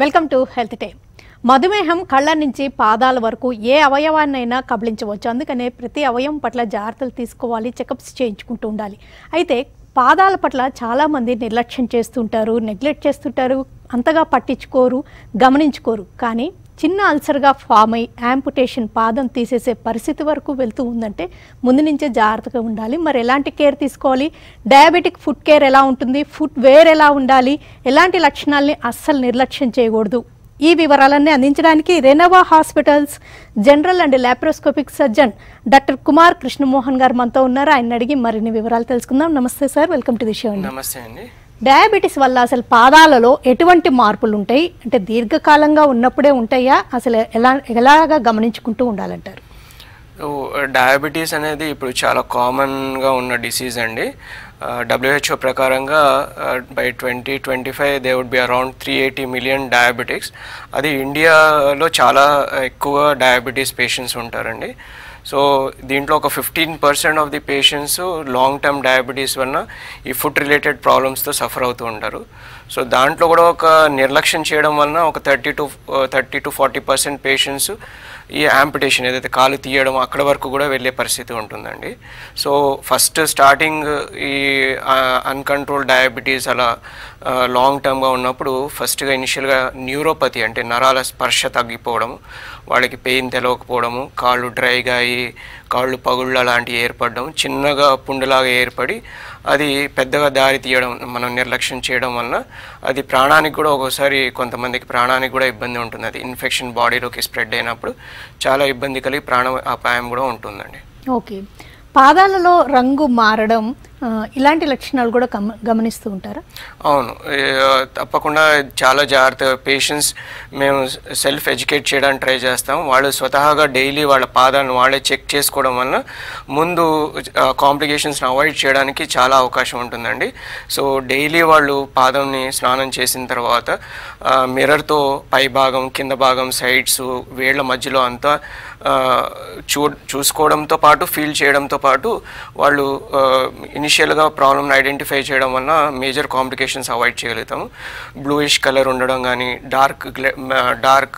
Welcome to health time మధుమేహం కళ్ళ నుంచి పాదాల వరకు ఏ అవయవాన్నైనా కబళించవచ్చు అందుకనే ప్రతి అవయవం పట్ల జాగ్రత్తలు తీసుకోవాలి చెకప్స్ చేయించుకుంటూ ఉండాలి అయితే పాదాల పట్ల చాలామంది నిర్లక్ష్యం చేస్తుంటారు నెగ్లెక్ట్ చేస్తుంటారు అంతగా పట్టించుకోరు గమనించుకోరు కానీ చిన్న అల్సర్గా ఫామ్ అయి యాంపుటేషన్ పాదం తీసేసే పరిస్థితి వరకు వెళ్తూ ఉందంటే ముందు నుంచే జాగ్రత్తగా ఉండాలి మరి ఎలాంటి కేర్ తీసుకోవాలి డయాబెటిక్ ఫుడ్ కేర్ ఎలా ఉంటుంది ఫుడ్ వేర్ ఎలా ఉండాలి ఎలాంటి లక్షణాలని అస్సలు నిర్లక్ష్యం చేయకూడదు ఈ వివరాలన్నీ అందించడానికి Renova hospitals general and laparoscopic surgeon doctor Kumar Krishnamohan గారు మనతో ఉన్నారు ఆయన అడిగి మరిన్ని వివరాలు తెలుసుకుందాం నమస్తే sir welcome to the show అండి నమస్తే అండి డయాబెటీస్ వల్ల అసలు పాదాలలో ఎటువంటి మార్పులు ఉంటాయి అంటే దీర్ఘకాలంగా ఉన్నప్పుడే ఉంటాయా అసలు ఎలా ఎలాగా గమనించుకుంటూ ఉండాలంటారు ఓ, డయాబెటీస్ అనేది ఇప్పుడు చాలా కామన్గా ఉన్న డిసీజ్ అండి డబ్ల్యూహెచ్ఓ ప్రకారంగా by twenty twenty five they would be around three eighty million diabetics అది ఇండియాలో చాలా ఎక్కువ డయాబెటీస్ పేషెంట్స్ ఉంటారండి సో దీంట్లో ఒక fifteen percent of the patients long term diabetes వలన ఈ ఫుడ్ రిలేటెడ్ ప్రాబ్లమ్స్తో సఫర్ అవుతూ ఉంటారు సో దాంట్లో కూడా ఒక నిర్లక్ష్యం చేయడం వలన ఒక thirty to thirty to forty percent patients ఈ యాంపిటేషన్ ఏదైతే కాలు తీయడం అక్కడ వరకు కూడా వెళ్ళే పరిస్థితి ఉంటుందండి సో ఫస్ట్ స్టార్టింగ్ ఈ అన్కంట్రోల్ డయాబెటీస్ అలా లాంగ్ టర్మ్గా ఉన్నప్పుడు ఫస్ట్గా ఇనిషియల్గా న్యూరోపతి అంటే నరాల స్పర్శ తగ్గిపోవడం వాళ్ళకి పెయిన్ తెలవకపోవడము కాళ్ళు డ్రైగా అయ్యి కాళ్ళు పగుళ్ళ లాంటివి ఏర్పడడం చిన్నగా పుండులాగా ఏర్పడి అది పెద్దగా దారి తీయడం మనం నిర్లక్ష్యం చేయడం వలన అది ప్రాణానికి కూడా ఒక్కోసారి కొంతమందికి ప్రాణానికి కూడా ఇబ్బంది ఉంటుంది అది ఇన్ఫెక్షన్ బాడీలోకి స్ప్రెడ్ అయినప్పుడు చాలా ఇబ్బంది కలిగి ప్రాణ అపాయం కూడా ఉంటుందండి ఓకే పాదాలలో రంగు మారడం ఆ, ఇలాంటి లక్షణాలు కూడా గమ గమనిస్తూ ఉంటారా అవును ఏ, తప్పకుండా చాలా జాగ్రత్త పేషెంట్స్ మేము సెల్ఫ్ ఎడ్యుకేట్ చేయడానికి ట్రై చేస్తాం వాళ్ళు స్వతహాగా డైలీ వాళ్ళ పాదాలను వాళ్ళే చెక్ చేసుకోవడం వలన ముందు కాంప్లికేషన్స్ని అవాయిడ్ చేయడానికి చాలా అవకాశం ఉంటుందండి సో డైలీ వాళ్ళు పాదంని స్నానం చేసిన తర్వాత మిర్రర్తో పై భాగం కింద భాగం సైడ్స్ వేళ్ళ మధ్యలో అంతా ఆ, చూ చూసుకోవడంతో పాటు ఫీల్ చేయడంతో పాటు వాళ్ళు ఇనిషియల్గా ప్రాబ్లమ్ని ఐడెంటిఫై చేయడం వలన మేజర్ కాంప్లికేషన్స్ అవాయిడ్ చేయగలుగుతాము బ్లూయిష్ కలర్ ఉండడం కానీ డార్క్ డార్క్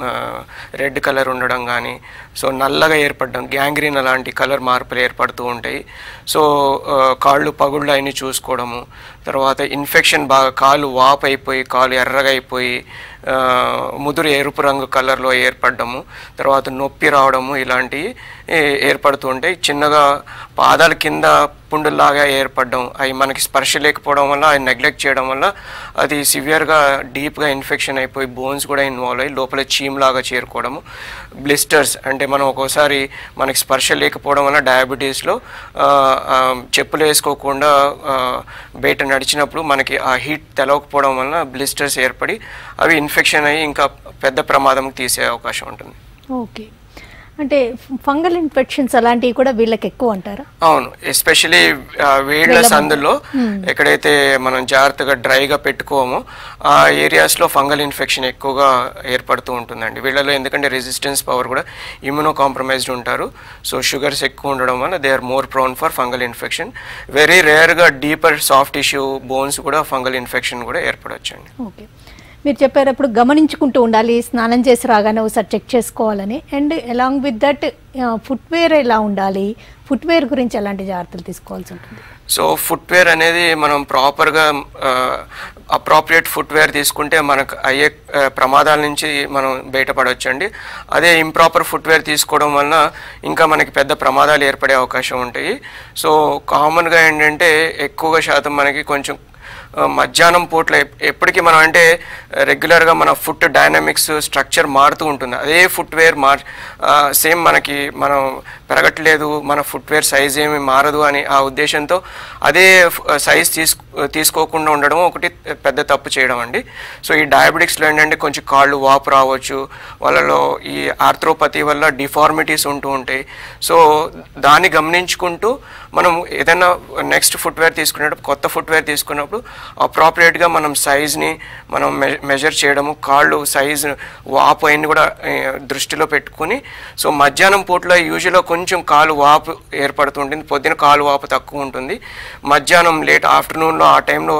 రెడ్ కలర్ ఉండడం కానీ సో నల్లగా ఏర్పడడం గ్యాంగ్రీన్ అలాంటి కలర్ మార్పులు ఏర్పడుతూ ఉంటాయి సో ఆ, కాళ్ళు పగుళ్ళు అయినా చూసుకోవడము తర్వాత ఇన్ఫెక్షన్ బాగా కాలు వాపు అయిపోయి కాలు ఎర్రగా అయిపోయి ఆ, ముదురు ఎరుపు రంగు కలర్లో ఏర్పడము తర్వాత నొప్పి రావడము ఇలాంటివి ఏ- ఏర్పడుతూ ఉంటాయి చిన్నగా పాదాల కింద పుండుల్లాగా ఏర్పడడం అవి మనకి స్పర్శ లేకపోవడం వల్ల అవి నెగ్లెక్ట్ చేయడం వల్ల అది సివియర్గా డీప్గా ఇన్ఫెక్షన్ అయిపోయి బోన్స్ కూడా ఇన్వాల్వ్ అయ్యి లోపల చీమ్లాగా చేరుకోవడము బ్లిస్టర్స్ అంటే మనం ఒక్కోసారి మనకి స్పర్శ లేకపోవడం వల్ల డయాబెటీస్లో ఆ, ఆ, చెప్పులు వేసుకోకుండా ఆ, బయట నడిచినప్పుడు మనకి ఆ హీట్ తెలవకపోవడం వలన బ్లిస్టర్స్ ఏర్పడి అవి ఇన్ఫెక్షన్ అయ్యి ఇంకా పెద్ద ప్రమాదం తీసే అవకాశం ఉంటుంది ఓకే అంటే ఫంగల్ ఇన్ఫెక్షన్స్ అలాంటివి కూడా వీళ్ళకి ఎక్కువ అంటారా అవును ఎస్పెషలీ వేళ్ల సందుల్లో ఎక్కడైతే మనం జాగ్రత్తగా డ్రైగా పెట్టుకోమో ఆ ఏరియాస్లో ఫంగల్ ఇన్ఫెక్షన్ ఎక్కువగా ఏర్పడుతూ ఉంటుందండి వీళ్ళలో ఎందుకంటే రెసిస్టెన్స్ పవర్ కూడా ఇమ్యూనో కాంప్రమైజ్డ్ ఉంటారు సో షుగర్స్ ఎక్కువ ఉండడం వల్ల they are more prone for fungal infection very రేర్గా డీపర్ సాఫ్ట్ టిష్యూ బోన్స్ కూడా ఫంగల్ ఇన్ఫెక్షన్ కూడా ఏర్పడొచ్చండి ఓకే మీరు చెప్పేటప్పుడు గమనించుకుంటూ ఉండాలి స్నానం చేసి రాగానే ఒకసారి చెక్ చేసుకోవాలని and along with that footwear ఎలా ఉండాలి ఫుట్వేర్ గురించి ఎలాంటి జాగ్రత్తలు తీసుకోవాల్సి ఉంటుంది సో ఫుట్వేర్ అనేది మనం ప్రాపర్గా అప్రాప్రియేట్ ఫుట్వేర్ తీసుకుంటే మనకు అయ్యే ఆ, ప్రమాదాల నుంచి మనం బయటపడవచ్చండి అదే ఇంప్రాపర్ ఫుట్వేర్ తీసుకోవడం వలన ఇంకా మనకి పెద్ద ప్రమాదాలు ఏర్పడే అవకాశం ఉంటాయి సో కామన్గా ఏంటంటే ఎక్కువగా శాతం మనకి కొంచెం ఆ, మధ్యాహ్నం పూట్ల ఎప్- ఎప్పటికీ మనం అంటే రెగ్యులర్గా మన ఫుట్ డైనమిక్స్ స్ట్రక్చర్ మారుతూ ఉంటుంది అదే ఫుట్వేర్ మార్ సేమ్ మనకి మనం పెరగట్లేదు మన ఫుట్వేర్ సైజ్ ఏమి మారదు అని ఆ ఉద్దేశంతో అదే సైజ్ తీసు తీసుకోకుండా ఉండడం ఒకటి పెద్ద తప్పు చేయడం అండి సో ఈ డయాబెటిక్స్లో ఏంటంటే కొంచెం కాళ్ళు వాపు రావచ్చు వాళ్ళలో ఈ ఆర్థ్రోపతి వల్ల డిఫార్మిటీస్ ఉంటూ ఉంటాయి సో దాన్ని గమనించుకుంటూ మనం ఏదైనా నెక్స్ట్ ఫుట్వేర్ తీసుకునేటప్పుడు కొత్త ఫుట్వేర్ తీసుకున్నప్పుడు చేసేటప్పుడు అప్రాపరియేట్గా మనం సైజ్ని మనం మె మెజర్ చేయడము కాళ్ళు సైజు వాపు అన్ని కూడా ఏ, దృష్టిలో పెట్టుకుని సో మధ్యాహ్నం పూటలో యూజువల్గా కొంచెం కాలు వాపు ఏర్పడుతుంటుంది పొద్దున కాలు వాపు తక్కువ ఉంటుంది మధ్యాహ్నం లేట్ ఆఫ్టర్నూన్లో ఆ టైంలో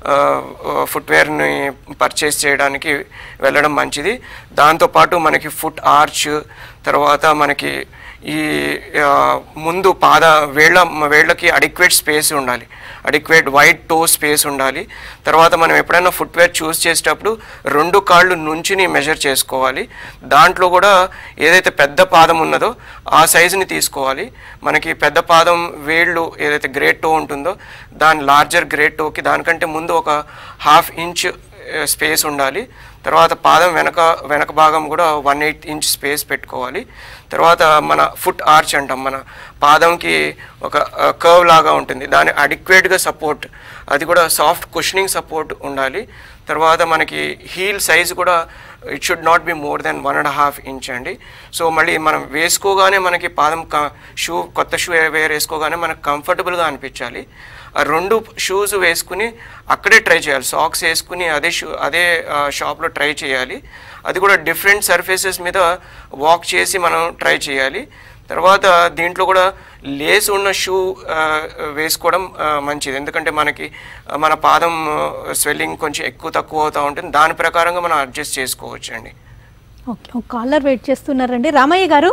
ఫుట్వేర్ని పర్చేస్ చేయడానికి వెళ్ళడం మంచిది దాంతోపాటు మనకి ఫుట్ ఆర్చ్ తర్వాత మనకి ఈ ఆ, ముందు పాద వేళ్ళ వేళ్ళకి అడిక్వేట్ స్పేస్ ఉండాలి అడిక్వేట్ వైట్ టో స్పేస్ ఉండాలి తర్వాత మనం ఎప్పుడైనా ఫుట్వేర్ చూస్ చేసేటప్పుడు రెండు కాళ్ళు నుంచిని మెజర్ చేసుకోవాలి దాంట్లో కూడా ఏదైతే పెద్ద పాదం ఉన్నదో ఆ సైజుని తీసుకోవాలి మనకి పెద్ద పాదం వేళ్ళు ఏదైతే గ్రేట్ టో ఉంటుందో దాని లార్జర్ గ్రేట్ టోకి దానికంటే ముందు ఒక హాఫ్ ఇంచ్ స్పేస్ ఉండాలి తర్వాత పాదం వెనక వెనక భాగం కూడా వన్ ఎయిట్ ఇంచ్ స్పేస్ పెట్టుకోవాలి తర్వాత మన ఫుట్ ఆర్చ్ అంటాం మన పాదంకి ఒక కర్వ్ లాగా ఉంటుంది దాని అడిక్వేట్గా సపోర్ట్ అది కూడా సాఫ్ట్ కుషనింగ్ సపోర్ట్ ఉండాలి తర్వాత మనకి హీల్ సైజ్ కూడా it should not be more than one and half inch అండి సో మళ్ళీ మనం వేసుకోగానే మనకి పాదం షూ కొత్త షూ వేర్ వేసుకోగానే మనకు కంఫర్టబుల్గా అనిపించాలి ఆ రెండు షూస్ వేసుకుని అక్కడే ట్రై చేయాలి సాక్స్ వేసుకుని అదే షూ అదే షాప్లో ట్రై చేయాలి అది కూడా డిఫరెంట్ సర్ఫేసెస్ మీద వాక్ చేసి మనం ట్రై చేయాలి తర్వాత దీంట్లో కూడా లేస్ ఉన్న షూ ఆ, వేసుకోవడం ఆ, మంచిది ఎందుకంటే మనకి ఆ, మన పాదం స్వెల్లింగ్ కొంచెం ఎక్కువ తక్కువ అవుతూ ఉంటుంది దాని ప్రకారంగా మనం అడ్జస్ట్ చేసుకోవచ్చు అండి ఓకే ఒక కాలర్ వెయిట్ చేస్తున్నారండి రామయ్య గారు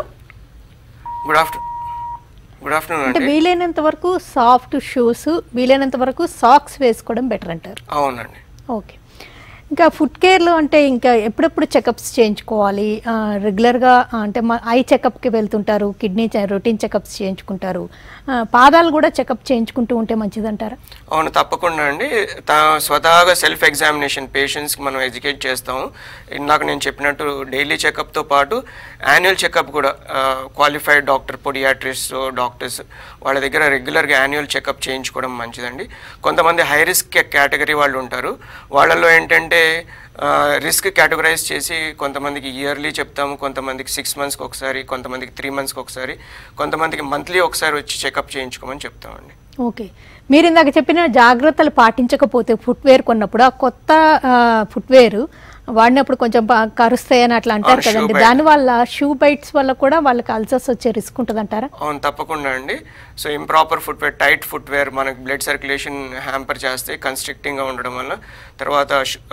గుడ్ ఆఫ్టర్ గుడ్ ఆఫ్టర్నూన్ అంటే అండి వీలైనంత వరకు సాఫ్ట్ షూస్ వీలైనంత వరకు సాక్స్ వేసుకోవడం బెటర్ అంటారు అవునండి ఓకే ఇంకా ఫుడ్ కేర్లో అంటే ఇంకా ఎప్పుడెప్పుడు చెకప్స్ చేయించుకోవాలి ఆ, రెగ్యులర్గా అంటే మా ఐ చెకప్కి వెళ్తుంటారు కిడ్నీ రొటీన్ చెకప్స్ చేయించుకుంటారు ఆ, పాదాలు కూడా చెకప్ చేయించుకుంటూ ఉంటే మంచిదంటారా అవును తప్పకుండా అండి తా స్వతహాగా సెల్ఫ్ ఎగ్జామినేషన్ పేషెంట్స్కి మనం ఎడ్యుకేట్ చేస్తాము ఇందాక నేను చెప్పినట్టు డైలీ చెకప్తో పాటు యాన్యువల్ చెకప్ కూడా క్వాలిఫైడ్ డాక్టర్ పొడియాట్రిస్ట్ డాక్టర్స్ వాళ్ళ దగ్గర రెగ్యులర్గా యాన్యువల్ చెకప్ చేయించుకోవడం మంచిదండి కొంతమంది హై రిస్క్ కేటగిరీ వాళ్ళు ఉంటారు వాళ్ళలో ఏంటంటే రిస్క్ కేటగరైజ్ చేసి కొంతమందికి ఇయర్లీ చెప్తాము కొంతమందికి సిక్స్ మంత్స్కి ఒకసారి కొంతమందికి త్రీ మంత్స్కి ఒకసారి కొంతమందికి మంత్లీ ఒకసారి వచ్చి చెకప్ చేయించుకోమని చెప్తామండి ఓకే మీరు ఇందాక చెప్పిన జాగ్రత్తలు పాటించకపోతే ఫుట్వేర్ కొన్నప్పుడు ఆ కొత్త ఫుట్వేర్ వాడినప్పుడు కొంచెం బా- కరుస్తాయని అట్లా అంటారు ఆ, shoe కదండి bite. దానివల్ల షూ బైట్స్ వల్ల కూడా వాళ్ళకి అల్సర్స్ వచ్చే రిస్క్ ఉంటుంది అంటారా అవును తప్పకుండా అండి so improper footwear tight footwear మనకి బ్లడ్ సర్క్యులేషన్ హ్యాంపర్ చేస్తే కన్స్ట్రిక్టింగ్గా ఉండడం వల్ల తర్వాత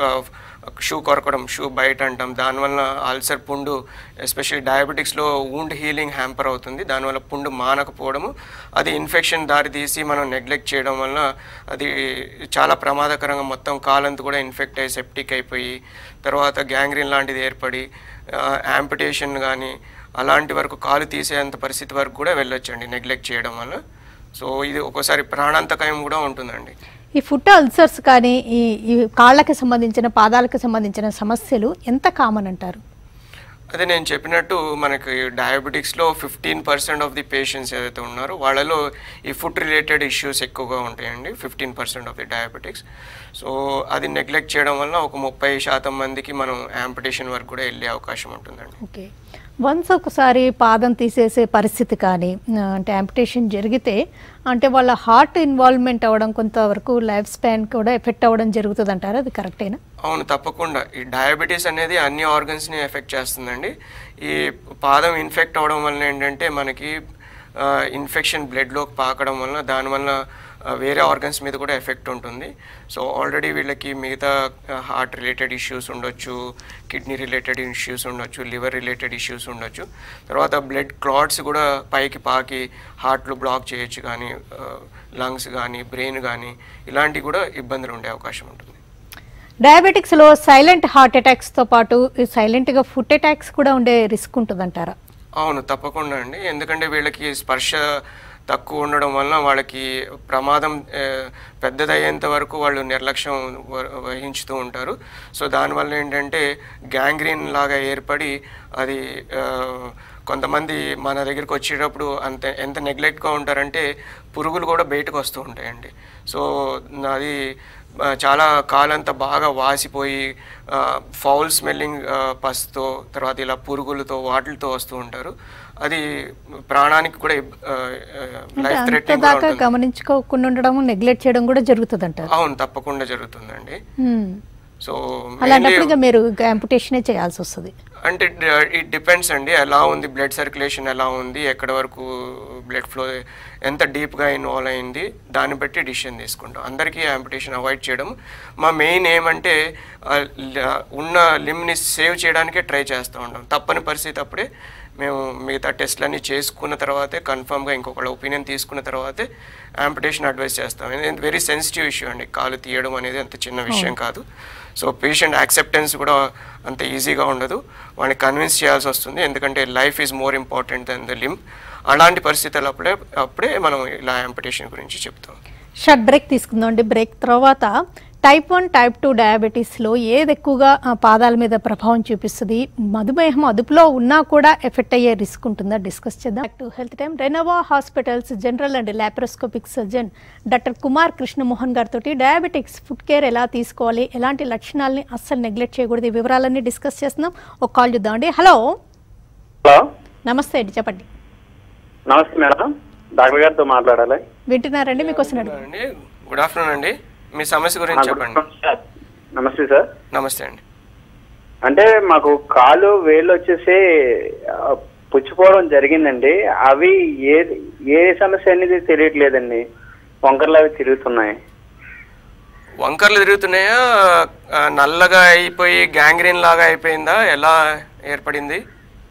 షూ కొరకడం షూ బయట అంటాం దానివల్ల అల్సర్ పుండు ఎస్పెషల్లీ డయాబెటిక్స్లో వూండ్ హీలింగ్ హ్యాంపర్ అవుతుంది దానివల్ల పుండు మానకపోవడము అది ఇన్ఫెక్షన్ దారి తీసి మనం నెగ్లెక్ట్ చేయడం వల్ల అది చాలా ప్రమాదకరంగా మొత్తం కాలంతా కూడా ఇన్ఫెక్ట్ అయ్యి సెప్టిక్ అయిపోయి తర్వాత గ్యాంగ్రీన్ లాంటిది ఏర్పడి యాంపిటేషన్ కానీ అలాంటి వరకు కాలు తీసేంత పరిస్థితి వరకు కూడా వెళ్ళొచ్చండి నెగ్లెక్ట్ చేయడం వల్ల సో ఇది ఒక్కోసారి ప్రాణాంతకయం కూడా ఉంటుందండి ఈ ఫుట్ అల్సర్స్ కానీ ఈ ఈ కాళ్ళకి సంబంధించిన పాదాలకు సంబంధించిన సమస్యలు ఎంత కామన్ అంటారు అదే నేను చెప్పినట్టు మనకి డయాబెటిక్స్లో fifteen percent of the patients ఏదైతే ఉన్నారో వాళ్ళలో ఈ ఫుడ్ రిలేటెడ్ ఇష్యూస్ ఎక్కువగా ఉంటాయండి fifteen percent of the diabetics so అది నెగ్లెక్ట్ చేయడం వల్ల ఒక ముప్పై శాతం మందికి మనం యాంపిటేషన్ వరకు కూడా వెళ్ళే అవకాశం ఉంటుందండి ఓకే వన్స్ ఒకసారి పాదం తీసేసే పరిస్థితి కానీ ఆ, అంటే అంపిటేషన్ జరిగితే అంటే వాళ్ళ హార్ట్ ఇన్వాల్వ్మెంట్ అవ్వడం కొంతవరకు లైఫ్ స్పాన్ కూడా ఎఫెక్ట్ అవ్వడం జరుగుతుంది అంటారా అది కరెక్టేనా అవును తప్పకుండా ఈ డయాబెటీస్ అనేది అన్ని ఆర్గన్స్ని ఎఫెక్ట్ చేస్తుందండి ఈ పాదం ఇన్ఫెక్ట్ అవడం వల్ల ఏంటంటే మనకి ఇన్ఫెక్షన్ బ్లడ్లోకి పాకడం వల్ల దానివల్ల ఆ, వేరే ఆర్గన్స్ మీద కూడా ఎఫెక్ట్ ఉంటుంది సో ఆల్రెడీ వీళ్ళకి మిగతా హార్ట్ రిలేటెడ్ ఇష్యూస్ ఉండొచ్చు కిడ్నీ రిలేటెడ్ ఇష్యూస్ ఉండొచ్చు లివర్ రిలేటెడ్ ఇష్యూస్ ఉండొచ్చు తర్వాత బ్లడ్ క్లాట్స్ కూడా పైకి పాకి హార్ట్లో బ్లాక్ చేయొచ్చు కానీ లంగ్స్ కానీ బ్రెయిన్ కానీ ఇలాంటివి కూడా ఇబ్బందులు ఉండే అవకాశం ఉంటుంది డయాబెటిక్స్లో సైలెంట్ హార్ట్ అటాక్స్తో పాటు ఈ సైలెంట్గా ఫుట్ అటాక్స్ కూడా ఉండే రిస్క్ ఉంటుందంటారా అవును తప్పకుండా అండి ఎందుకంటే వీళ్ళకి స్పర్శ తక్కువ ఉండడం వలన వాళ్ళకి ప్రమాదం ఆ, పెద్దదయ్యేంత వరకు వాళ్ళు నిర్లక్ష్యం వ- వహించుతూ ఉంటారు సో దానివల్ల ఏంటంటే గ్యాంగ్రీన్ లాగా ఏర్పడి అది ఆ, కొంతమంది మన దగ్గరికి వచ్చేటప్పుడు అంత ఎంత నెగ్లెక్ట్గా ఉంటారంటే పురుగులు కూడా బయటకు వస్తూ ఉంటాయండి సో అది ఆ, చాలా కాలంతా బాగా వాసిపోయి ఫౌల్ స్మెల్లింగ్ పస్తో తర్వాత ఇలా పురుగులతో వాటిలతో వస్తూ ఉంటారు అది ప్రాణానికి కూడా అంటే లైఫ్ అంత థ్రెటనింగ్ దాకా గమనించుకోకుండా ఉండడం నెగ్లెక్ట్ చేయడం కూడా జరుగుతుంది అంటారు అవును తప్పకుండా జరుగుతుందండి సో అలాంటప్పుడు ఇక మీరు అంపుటేషనే చేయాల్సి వస్తుంది అంటే ఇట్ డిపెండ్స్ అండి ఎలా ఉంది బ్లడ్ సర్క్యులేషన్ ఎలా ఉంది ఎక్కడ వరకు బ్లడ్ ఫ్లో ఎంత డీప్గా ఇన్వాల్వ్ అయింది దాన్ని బట్టి డిసిషన్ తీసుకుంటాం అందరికీ యాంపిటేషన్ అవాయిడ్ చేయడం మా మెయిన్ ఏమంటే ఆ, ల- ఉన్న లిమ్ని సేవ్ చేయడానికే ట్రై చేస్తూ ఉంటాం తప్పని పరిస్థితి అప్పుడే మేము మిగతా టెస్ట్లన్నీ చేసుకున్న తర్వాతే కన్ఫర్మ్గా ఇంకొకళ్ళ ఒపీనియన్ తీసుకున్న తర్వాతే యాంపిటేషన్ అడ్వైస్ చేస్తాం ఇది వెరీ సెన్సిటివ్ ఇష్యూ అండి కాలు తీయడం అనేది అంత చిన్న విషయం కాదు సో పేషెంట్ యాక్సెప్టెన్స్ కూడా అంత ఈజీగా ఉండదు వాడిని కన్విన్స్ చేయాల్సి వస్తుంది ఎందుకంటే life is more important than the limb అలాంటి పరిస్థితులు అప్పుడే అప్పుడే మనం ఇలా యాంపిటేషన్ గురించి చెప్తాం షార్ట్ బ్రేక్ తీసుకుందామండి బ్రేక్ తర్వాత టైప్ వన్ టైప్ టూ డయాబెటీస్లో ఏది ఎక్కువగా ఆ, పాదాల మీద ప్రభావం చూపిస్తుంది మధుమేహం అదుపులో ఉన్నా కూడా ఎఫెక్ట్ అయ్యే రిస్క్ ఉంటుందా డిస్కస్ చేద్దాం to health time Renova hospitals general and laparoscopic surgeon doctor Kumar Krishnamohan గారితో డయాబెటిక్స్ ఫుడ్ కేర్ ఎలా తీసుకోవాలి ఎలాంటి లక్షణాలని అస్సలు నెగ్లెక్ట్ చేయకూడదు ఈ వివరాలన్నీ డిస్కస్ చేస్తున్నాం ఒక కాల్ చూద్దామండి హలో హలో నమస్తే అండి చెప్పండి నమస్తే మేడం డాక్టర్ గారితో మాట్లాడాలి వింటున్నారండి మీకు వస్తున్నాడు అండి గుడ్ ఆఫ్టర్నూన్ అండి మీ సమస్య గురించి చెప్పండి నమస్తే సార్ నమస్తే అండి అంటే మాకు కాలు వేళ్ళు వచ్చేసి ఆ, పుచ్చిపోవడం జరిగిందండి అవి ఏ ఏ సమస్య అనేది తెలియట్లేదండి వంకర్లు అవి తిరుగుతున్నాయి వంకర్లు తిరుగుతున్నాయా ఆ, నల్లగా అయిపోయి గ్యాంగ్రీన్ లాగా అయిపోయిందా ఎలా ఏర్పడింది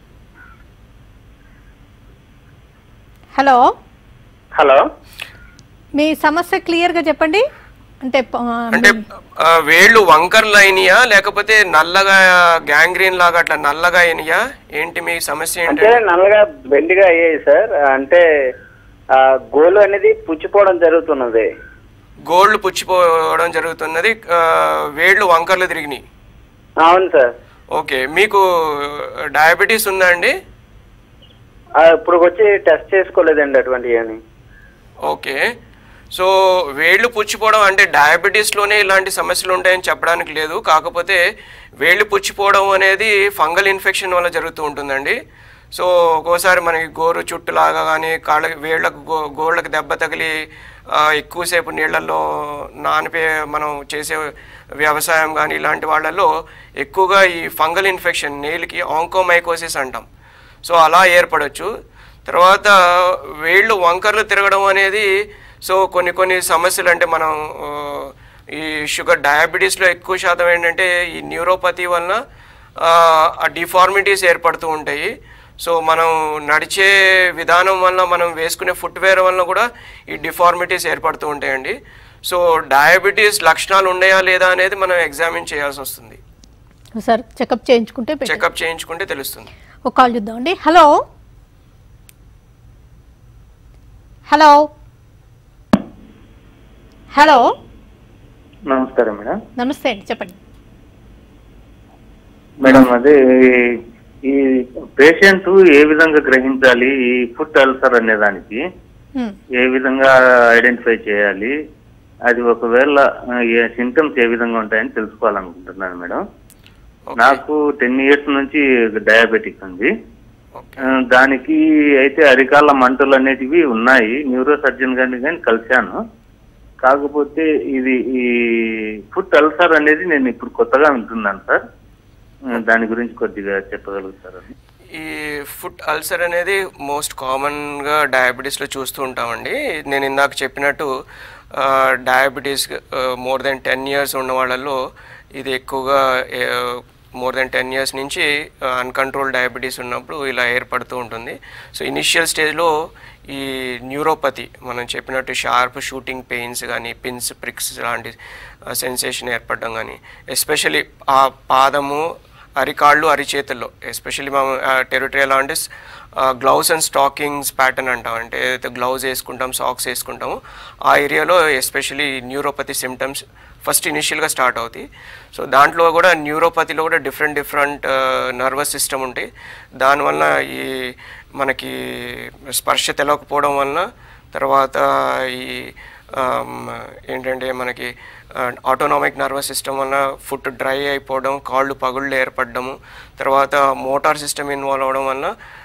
హలో హలో మీ సమస్య క్లియర్గా చెప్పండి అంటే ప- అంటే ఆ, వేళ్ళు వంకర్లు అయినాయా లేకపోతే నల్లగా గ్యాంగ్రీన్ లాగా అట్లా నల్లగా అయినాయా ఏంటి మీ సమస్య ఏంటి అంటే నల్లగా బెండిగా అయ్యాయి సార్ అంటే ఆ, గోలు అనేది పుచ్చిపోవడం జరుగుతున్నది గోల్డ్ పుచ్చిపోవడం జరుగుతున్నది ఆ, వేళ్ళు వంకర్లు తిరిగినాయి అవును సార్ ఓకే మీకు డయాబెటీస్ ఉందా అండి ఆ, ఇప్పుడు వచ్చి టెస్ట్ చేసుకోలేదండి అటువంటివి అని ఓకే సో వేళ్ళు పుచ్చిపోవడం అంటే డయాబెటీస్లోనే ఇలాంటి సమస్యలు ఉంటాయని చెప్పడానికి లేదు కాకపోతే వేళ్ళు పుచ్చిపోవడం అనేది ఫంగల్ ఇన్ఫెక్షన్ వల్ల జరుగుతూ ఉంటుందండి సో ఒక్కోసారి మనకి గోరు చుట్టులాగా కానీ కాళ్ళ వేళ్ళకు గో గోళ్ళకి దెబ్బ తగిలి ఆ, ఎక్కువసేపు నీళ్ళల్లో నానిపే మనం చేసే వ్యవసాయం కానీ ఇలాంటి వాళ్ళల్లో ఎక్కువగా ఈ ఫంగల్ ఇన్ఫెక్షన్ నేలికి ఆంకోమైకోసిస్ అంటాం సో అలా ఏర్పడవచ్చు తర్వాత వేళ్ళు వంకర్లు తిరగడం అనేది సో కొన్ని కొన్ని సమస్యలు అంటే మనం ఆ, ఈ షుగర్ డయాబెటీస్లో ఎక్కువ శాతం ఏంటంటే ఈ న్యూరోపతి వలన ఆ, ఆ డిఫార్మిటీస్ ఏర్పడుతూ ఉంటాయి సో మనం నడిచే విధానం వలన మనం వేసుకునే ఫుట్వేర్ వలన కూడా ఈ డిఫార్మిటీస్ ఏర్పడుతూ ఉంటాయండి సో డయాబెటీస్ లక్షణాలు ఉన్నాయా లేదా అనేది మనం ఎగ్జామిన్ చేయాల్సి వస్తుంది సార్ చెకప్ చేయించుకుంటే better. చెకప్ చేయించుకుంటే తెలుస్తుంది ఒక కాల్ చూద్దామండి హలో హలో హలో నమస్కారం మేడం నమస్తే అండి చెప్పండి మేడం అదే ఈ పేషెంట్ ఏ విధంగా గ్రహించాలి ఈ ఫుడ్ అల్సర్ అనే దానికి హ్మ్. ఏ విధంగా ఐడెంటిఫై చేయాలి అది ఒకవేళ ఆ, ఏ సింటమ్స్ ఏ విధంగా ఉంటాయని తెలుసుకోవాలనుకుంటున్నాను మేడం ఓకే నాకు టెన్ ఇయర్స్ నుంచి డయాబెటిక్ ఉంది ఓకే ఆ, దానికి అయితే అరికాళ్ళ మంటలు అనేటివి ఉన్నాయి న్యూరో సర్జన్ గారిని కానీ కలిశాను కాకపోతే ఇది ఈ ఫుడ్ అల్సర్ అనేది నేను ఇప్పుడు కొత్తగా వింటున్నాను సార్ ఆ, దాని గురించి కొద్దిగా చెప్పగలుగుతారని ఈ ఫుడ్ అల్సర్ అనేది మోస్ట్ కామన్గా డయాబెటీస్లో చూస్తూ ఉంటామండి నేను ఇందాక చెప్పినట్టు diabetes more than ten years ఉన్న వాళ్ళల్లో ఇది ఎక్కువగా మోర్ దెన్ టెన్ ఇయర్స్ నుంచి అన్కంట్రోల్ డయాబెటీస్ ఉన్నప్పుడు ఇలా ఏర్పడుతూ ఉంటుంది సో ఇనిషియల్ స్టేజ్లో ఈ న్యూరోపతి మనం చెప్పినట్టు షార్ప్ షూటింగ్ పెయిన్స్ కానీ పిన్స్ ప్రిక్స్ లాంటి సెన్సేషన్ ఏర్పడడం కానీ ఎస్పెషలీ ఆ పాదము అరికాళ్ళు అరిచేతుల్లో ఎస్పెషల్లీ మనం టెరిటరియల్ అంటే గ్లౌస్ అండ్ స్టాకింగ్స్ ప్యాటర్న్ అంటాం అంటే ఏదైతే గ్లౌజ్ వేసుకుంటాం సాక్స్ వేసుకుంటామో ఆ ఏరియాలో ఎస్పెషల్లీ న్యూరోపతి సిమ్టమ్స్ ఫస్ట్ ఇనిషియల్గా స్టార్ట్ అవుతాయి సో దాంట్లో కూడా న్యూరోపతిలో కూడా డిఫరెంట్ డిఫరెంట్ నర్వస్ సిస్టమ్ ఉంటాయి దానివల్ల ఈ మనకి స్పర్శ తెలవకపోవడం వలన తర్వాత ఈ ఆమ్, ఏంటంటే మనకి ఆటోనామిక్ నర్వస్ సిస్టమ్ వల్ల ఫుట్ డ్రై అయిపోవడం కాళ్ళు పగుళ్ళు ఏర్పడము తర్వాత మోటార్ సిస్టమ్ ఇన్వాల్వ్ అవడం వల్ల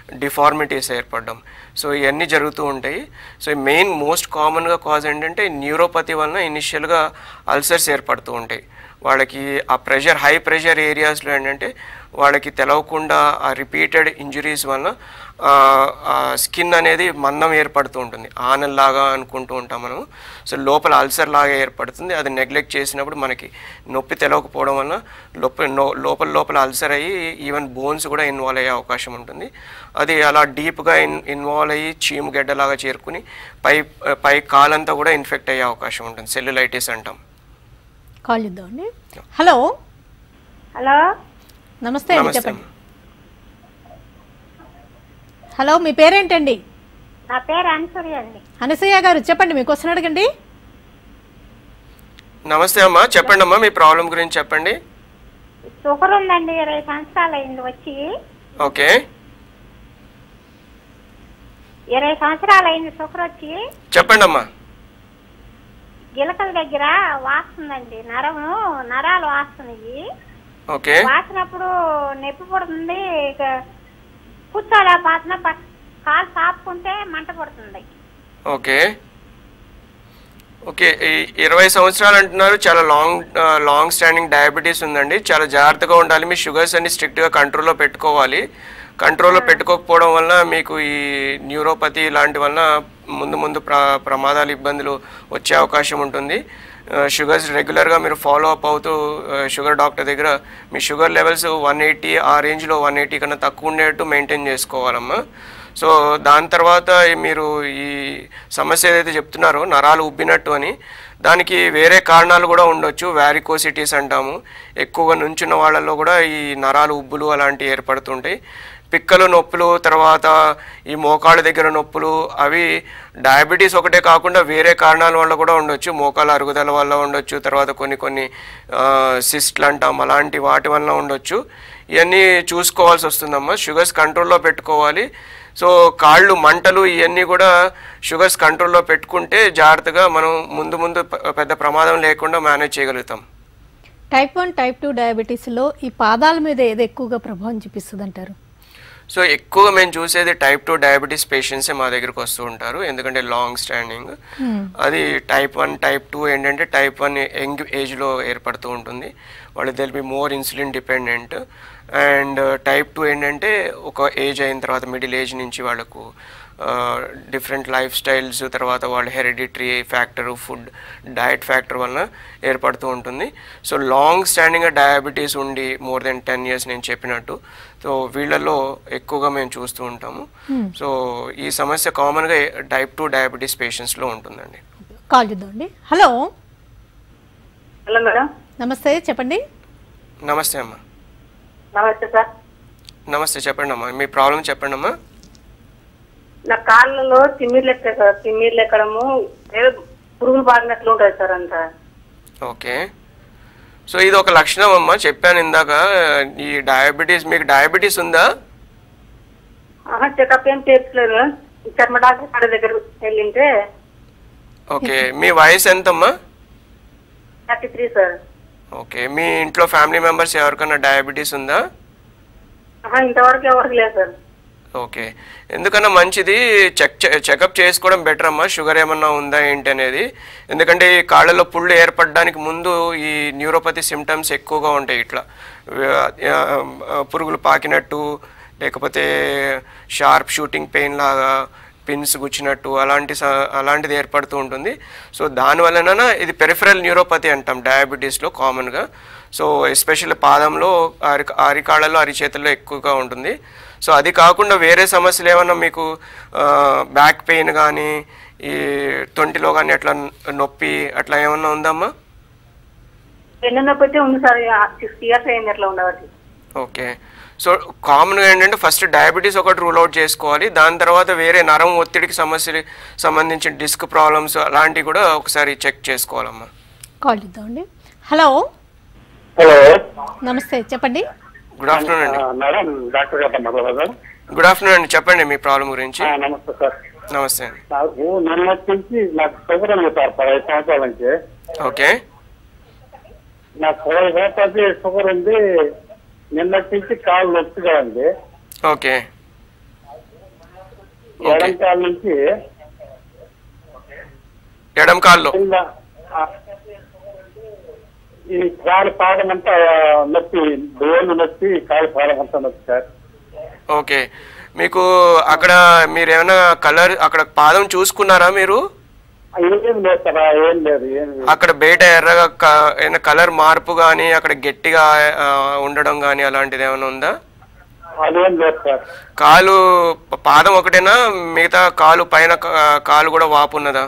డిఫార్మిటీస్ ఏర్పడడం సో ఇవన్నీ జరుగుతూ ఉంటాయి సో మెయిన్ మోస్ట్ కామన్గా కాజ్ ఏంటంటే న్యూరోపతి వలన ఇనిషియల్గా అల్సర్స్ ఏర్పడుతూ ఉంటాయి వాళ్ళకి ఆ ప్రెషర్ హై ప్రెషర్ ఏరియాస్లో ఏంటంటే వాళ్ళకి తెలవకుండా ఆ రిపీటెడ్ ఇంజురీస్ వలన స్కిన్ అనేది మందం ఏర్పడుతూ ఉంటుంది ఆనల్లాగా అనుకుంటూ ఉంటాం మనం సో లోపల అల్సర్ లాగా ఏర్పడుతుంది అది నెగ్లెక్ట్ చేసినప్పుడు మనకి నొప్పి తెలవకపోవడం వల్ల లోపల నో- లోపల లోపల అల్సర్ అయ్యి ఈవెన్ బోన్స్ కూడా ఇన్వాల్వ్ అయ్యే అవకాశం ఉంటుంది అది అలా డీప్గా ఇన్ ఇన్వాల్వ్ అయ్యి చీము గడ్డలాగా చేరుకుని పై పై కాలంతా కూడా ఇన్ఫెక్ట్ అయ్యే అవకాశం ఉంటుంది సెల్యులైటిస్ అంటాం కాల్ ఇద్దామండి హలో హలో నమస్తే అండి నమస్తే చెప్పండి హలో మీ పేరేంటండి నా పేరు అన్సూర్య అండి అనసూయ గారు చెప్పండి మీ క్వశ్చన్ అడగండి నమస్తే అమ్మా చెప్పండి అమ్మా మీ ప్రాబ్లం గురించి చెప్పండి షుగర్ ఉందండి ఇరవై సంవత్సరాలు అయింది వచ్చి ఓకే ఇరవై సంవత్సరాలు అయింది షుగర్ వచ్చి చెప్పండి అమ్మా గిలకల దగ్గర వాస్తుందండి నరము నరాలు వాస్తున్నాయి ఓకే వాసినప్పుడు నొప్పి పుడుతుంది ఇక కూర్చోలేకపోతున్నా పట్- కాలు సాపుకుంటే మంట పుడుతుంది ఓకే ఓకే ఈ ఇరవై సంవత్సరాలు అంటున్నారు చాలా లాంగ్ ఆ, లాంగ్ స్టాండింగ్ డయాబెటీస్ ఉందండి చాలా జాగ్రత్తగా ఉండాలి మీ షుగర్స్ అన్ని స్ట్రిక్ట్గా కంట్రోల్లో పెట్టుకోవాలి కంట్రోల్లో పెట్టుకోకపోవడం వల్ల మీకు ఈ న్యూరోపతి ఇలాంటి వలన ముందు ముందు ప్ర ప్రమాదాలు ఇబ్బందులు వచ్చే అవకాశం ఉంటుంది ఆ, షుగర్స్ రెగ్యులర్గా మీరు ఫాలో అప్ అవుతూ ఆ, షుగర్ డాక్టర్ దగ్గర మీ షుగర్ లెవెల్స్ వన్ ఎయిటీ ఆ రేంజ్లో వన్ ఎయిటీ కన్నా తక్కువ ఉండేట్టు మెయింటైన్ చేసుకోవాలమ్మా సో దాని తర్వాత మీరు ఈ సమస్య ఏదైతే చెప్తున్నారో నరాలు ఉబ్బినట్టు అని దానికి వేరే కారణాలు కూడా ఉండొచ్చు వ్యారికోసిటీస్ అంటాము ఎక్కువగా నుంచున్న వాళ్ళల్లో కూడా ఈ నరాలు ఉబ్బులు అలాంటివి ఏర్పడుతుంటాయి పిక్కలు నొప్పులు తర్వాత ఈ మోకాళ్ళ దగ్గర నొప్పులు అవి డయాబెటీస్ ఒకటే కాకుండా వేరే కారణాల వల్ల కూడా ఉండొచ్చు మోకాళ్ళ అరుగుదల వల్ల ఉండొచ్చు తర్వాత కొన్ని కొన్ని సిస్ట్లు అంటాం అలాంటి వాటి వల్ల ఉండొచ్చు ఇవన్నీ చూసుకోవాల్సి వస్తుందమ్మా షుగర్స్ కంట్రోల్లో పెట్టుకోవాలి సో కాళ్ళు మంటలు ఇవన్నీ కూడా షుగర్స్ కంట్రోల్లో పెట్టుకుంటే జాగ్రత్తగా మనం ముందు ముందు ప- పెద్ద ప్రమాదం లేకుండా మేనేజ్ చేయగలుగుతాం టైప్ వన్ టైప్ టూ డయాబెటీస్లో ఈ పాదాల మీద ఏది ఎక్కువగా ప్రభావం చూపిస్తుంది అంటారు సో ఎక్కువగా మేము చూసేది టైప్ టూ డయాబెటీస్ పేషెంట్సే మా దగ్గరకు వస్తూ ఉంటారు ఎందుకంటే లాంగ్ స్టాండింగ్ అది టైప్ వన్ టైప్ టూ ఏంటంటే టైప్ వన్ యంగ్ ఏజ్లో ఏర్పడుతూ ఉంటుంది వాళ్ళు they'll be more insulin dependent and type two ఏంటంటే ఒక ఏజ్ అయిన తర్వాత మిడిల్ ఏజ్ నుంచి వాళ్ళకు డిఫరెంట్ లైఫ్ స్టైల్స్ తర్వాత వాళ్ళ hereditary factor food diet factor వలన ఏర్పడుతూ ఉంటుంది సో లాంగ్ స్టాండింగ్ డయాబెటీస్ ఉండి మోర్ దెన్ టెన్ ఇయర్స్ నేను చెప్పినట్టు సో వీళ్ళల్లో ఎక్కువగా మేము చూస్తూ ఉంటాము సో ఈ సమస్య కామన్గా టైప్ టూ డయాబెటీస్ పేషెంట్స్లో ఉంటుందండి కాల్ చేద్దామండి హలో హలో మేడం నమస్తే చెప్పండి నమస్తే అమ్మా నమస్తే సార్ నమస్తే చెప్పండి అమ్మా మీ ప్రాబ్లం చెప్పండి అమ్మా నా కాళ్ళలో తిమ్మిర్లు ఎక్కాయి సార్ తిమ్మిర్లు ఎక్కడము ఏదో పురుగులు బారినట్లు ఉంటుంది సార్ అంతా ఓకే సో ఇది ఒక లక్షణం అమ్మా చెప్పాను ఇందాక ఈ డయాబెటీస్ మీకు డయాబెటీస్ ఉందా ఆహా చెకప్ ఏం చేర్చలేదు చర్మ డాక్టర్ కాడ దగ్గర వెళ్ళింటే ఓకే మీ వయసు ఎంతమ్మా థర్టీ త్రీ సార్ ఓకే మీ ఇంట్లో ఫ్యామిలీ మెంబర్స్ ఎవరికైనా డయాబెటీస్ ఉందా ఆహా ఇంతవరకు ఎవరికి లేదు సార్ ఓకే ఎందుకన్నా మంచిది చెక్ చెకప్ చేసుకోవడం బెటర్ అమ్మా షుగర్ ఏమన్నా ఉందా ఏంటి అనేది ఎందుకంటే ఈ కాళ్ళలో పుళ్ళు ఏర్పడడానికి ముందు ఈ న్యూరోపతి సిమ్టమ్స్ ఎక్కువగా ఉంటాయి ఇట్లా ఆ, ఆ, పురుగులు పాకినట్టు లేకపోతే షార్ప్ షూటింగ్ పెయిన్ లాగా పిన్స్ గుచ్చినట్టు అలాంటి స- అలాంటిది ఏర్పడుతూ ఉంటుంది సో దానివలన ఇది పెరిఫరల్ న్యూరోపతి అంటాం డయాబెటీస్లో కామన్గా సో ఎస్పెషల్లీ పాదంలో అరి అరికాళ్ళలో అరిచేతుల్లో ఎక్కువగా ఉంటుంది సో అది కాకుండా వేరే సమస్యలు ఏమన్నా మీకు బ్యాక్ పెయిన్ కానీ ఈ తొంటిలో కానీ అట్లా నొప్పి అట్లా ఏమన్నా ఉందమ్మా ఎన్నో నొప్పి అయితే ఉంది సార్ సిక్స్ ఇయర్స్ అయింది అట్లా ఉండబట్టి ఓకే సో కామన్గా ఏంటంటే ఫస్ట్ డయాబెటీస్ ఒకటి రూల్ అవుట్ చేసుకోవాలి దాని తర్వాత వేరే నరం ఒత్తిడికి సమస్యలు సంబంధించిన డిస్క్ ప్రాబ్లమ్స్ అలాంటివి కూడా ఒకసారి చెక్ చేసుకోవాలమ్మా కాల్ చేద్దామండి హలో హలో నమస్తే చెప్పండి గుడ్ ఆఫ్టర్నూన్ అండి మేడం డాక్టర్ గారు మాట్లాడదా గుడ్ ఆఫ్టర్నూన్ అండి చెప్పండి మీ ప్రాబ్లం గురించి నమస్తే సార్ నమస్తే అండి నాకు నిన్నటి నుంచి నాకు షుగర్ ఉంది సార్ పదహైదు సంవత్సరాల నుంచి ఓకే నాకు పదహైదు సంవత్సరాలకి షుగర్ ఉంది నిన్నటి నుంచి కాళ్ళు నొప్పిగా ఉంది ఓకే ఎడం కాలు నుంచి ఎడం కాల్లో కింద ఆ, ఈ కాలు పాదం అంతా నొప్పి బోన్ నొప్పి కాలు పాదం అంతా నొప్పి సార్ ఓకే మీకు అక్కడ మీరు ఏమైనా కలర్ అక్కడ పాదం చూసుకున్నారా మీరు ఏం లేదు సార్ ఆ, ఏం లేదు ఏం లేదు అక్కడ బయట ఎర్రగా క- ఏమైనా కలర్ మార్పు కానీ అక్కడ గట్టిగా ఆ, ఉండడం కానీ అలాంటిది ఏమైనా ఉందా అదేం లేదు సార్ కాలు ప- పాదం ఒకటేనా మిగతా కాలు పైన కా- కాలు కూడా వాపు ఉన్నదా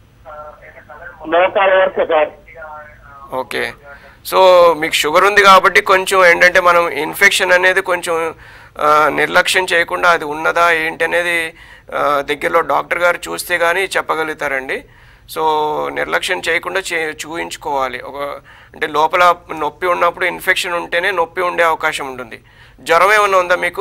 మోకాల వరకు సార్ ఓకే సో మీకు షుగర్ ఉంది కాబట్టి కొంచెం ఏంటంటే మనం ఇన్ఫెక్షన్ అనేది కొంచెం ఆ, నిర్లక్ష్యం చేయకుండా అది ఉన్నదా ఏంటి అనేది ఆ, దగ్గరలో డాక్టర్ గారు చూస్తే కానీ చెప్పగలుగుతారండి సో నిర్లక్ష్యం చేయకుండా చే చూయించుకోవాలి ఒక అంటే లోపల నొప్పి ఉన్నప్పుడు ఇన్ఫెక్షన్ ఉంటేనే నొప్పి ఉండే అవకాశం ఉంటుంది జ్వరం ఏమైనా ఉందా మీకు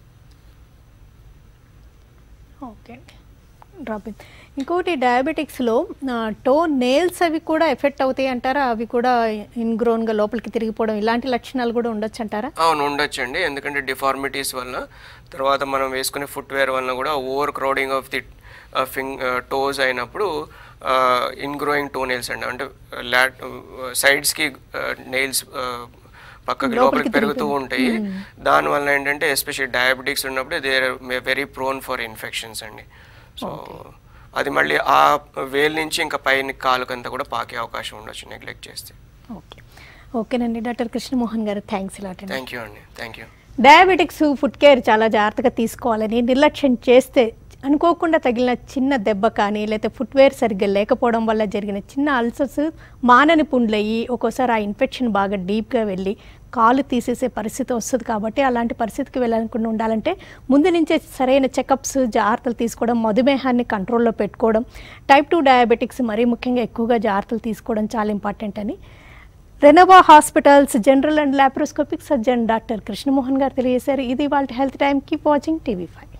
ఓకే అండి డ్రాపింగ్ ఇంకోటి డయాబెటిక్స్లో టో నేల్స్ అవి కూడా ఎఫెక్ట్ అవుతాయి అంటారా అవి కూడా ఇన్గ్రోన్గా లోపలికి తిరిగిపోవడం ఇలాంటి లక్షణాలు కూడా ఉండొచ్చు అంటారా అవును ఉండొచ్చండి ఎందుకంటే డిఫార్మిటీస్ వల్ల తర్వాత మనం వేసుకునే ఫుట్వేర్ వలన కూడా ఓవర్ క్రౌడింగ్ ఆఫ్ ది ఫింగ్ టోస్ అయినప్పుడు ఇన్ గ్రోయింగ్ టో నెయిల్స్ అండి అంటే లాట్ సైడ్స్కి నెయిల్స్ పక్కకి లోపలికి పెరుగుతూ ఉంటాయి దానివల్ల ఏంటంటే ఎస్పెషల్లీ డయాబెటిక్స్ ఉన్నప్పుడు they very prone for infections అండి సో అది మళ్ళీ ఆ వేల్ నుంచి ఇంకా పైన కాలుకంతా కూడా పాకే అవకాశం ఉండొచ్చు నెగ్లెక్ట్ చేస్తే ఓకే ఓకేనండి డాక్టర్ కృష్ణమోహన్ గారు థ్యాంక్స్ ఇలాంటి థ్యాంక్ యూ అండి thank you diabetics food care చాలా జాగ్రత్తగా తీసుకోవాలని నిర్లక్ష్యం చేస్తే అనుకోకుండా తగిలిన చిన్న దెబ్బ కానీ లేకపోతే ఫుట్వేర్ సరిగ్గా లేకపోవడం వల్ల జరిగిన చిన్న అల్సర్స్ మానని పుండ్లయ్యి ఒక్కోసారి ఆ ఇన్ఫెక్షన్ బాగా డీప్గా వెళ్ళి కాలు తీసేసే పరిస్థితి వస్తుంది కాబట్టి అలాంటి పరిస్థితికి వెళ్ళకుండా ఉండాలంటే ముందు నుంచే సరైన చెకప్స్ జాగ్రత్తలు తీసుకోవడం మధుమేహాన్ని కంట్రోల్లో పెట్టుకోవడం టైప్ టూ డయాబెటిక్స్ మరీ ముఖ్యంగా ఎక్కువగా జాగ్రత్తలు తీసుకోవడం చాలా ఇంపార్టెంట్ అని Renova hospitals general and laparoscopic surgeon doctor Krishnamohan గారు తెలియజేశారు ఇది వాళ్ళ health time keep watching TV five